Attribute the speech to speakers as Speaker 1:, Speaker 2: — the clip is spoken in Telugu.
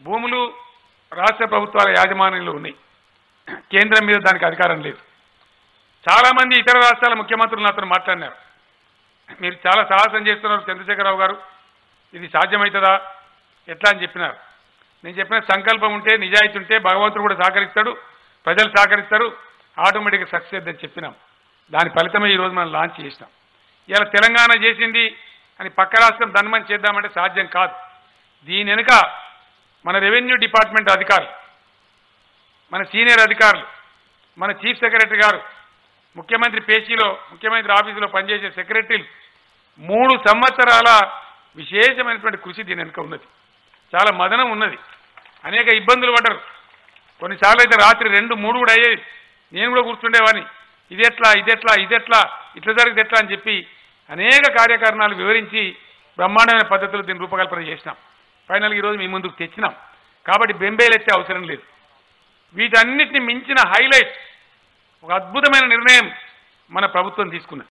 Speaker 1: భూములు రాష్ట్ర ప్రభుత్వాల యాజమాన్యంలో ఉన్నాయి కేంద్రం మీద దానికి అధికారం లేదు చాలామంది ఇతర రాష్ట్రాల ముఖ్యమంత్రులు నాతో మాట్లాడినారు మీరు చాలా సాహసం చేస్తున్నారు చంద్రశేఖరరావు గారు ఇది సాధ్యమవుతుందా ఎట్లా అని చెప్పినారు నేను చెప్పిన సంకల్పం ఉంటే నిజాయితీ ఉంటే భగవంతుడు కూడా సహకరిస్తాడు ప్రజలు సహకరిస్తారు ఆటోమేటిక్గా సక్సెస్ అని చెప్పినాం దాని ఫలితమే ఈరోజు మనం లాంచ్ చేసినాం ఇలా తెలంగాణ చేసింది అని పక్క రాష్ట్రం ధన్మని చేద్దామంటే సాధ్యం కాదు దీని వెనుక మన రెవెన్యూ డిపార్ట్మెంట్ అధికారులు మన సీనియర్ అధికారులు మన చీఫ్ సెక్రటరీ గారు ముఖ్యమంత్రి పేషీలో ముఖ్యమంత్రి ఆఫీసులో పనిచేసే సెక్రటరీలు మూడు సంవత్సరాల విశేషమైనటువంటి కృషి దీని వెనుక ఉన్నది చాలా మదనం ఉన్నది అనేక ఇబ్బందులు పడ్డరు కొన్నిసార్లు అయితే రాత్రి రెండు మూడు కూడా అయ్యేది నేను కూడా కూర్చుండేవాడిని ఇదెట్లా ఇదెట్లా ఇదెట్లా ఇట్లా జరిగితే ఎట్లా అని చెప్పి అనేక కార్యకారణాలు వివరించి బ్రహ్మాండమైన పద్ధతిలో దీన్ని రూపకల్పన చేసినాం ఫైనల్ ఈరోజు మీ ముందుకు తెచ్చినాం కాబట్టి బెంబేలు ఎత్తే అవసరం లేదు వీటన్నిటిని మించిన హైలైట్ ఒక అద్భుతమైన నిర్ణయం మన ప్రభుత్వం తీసుకున్నది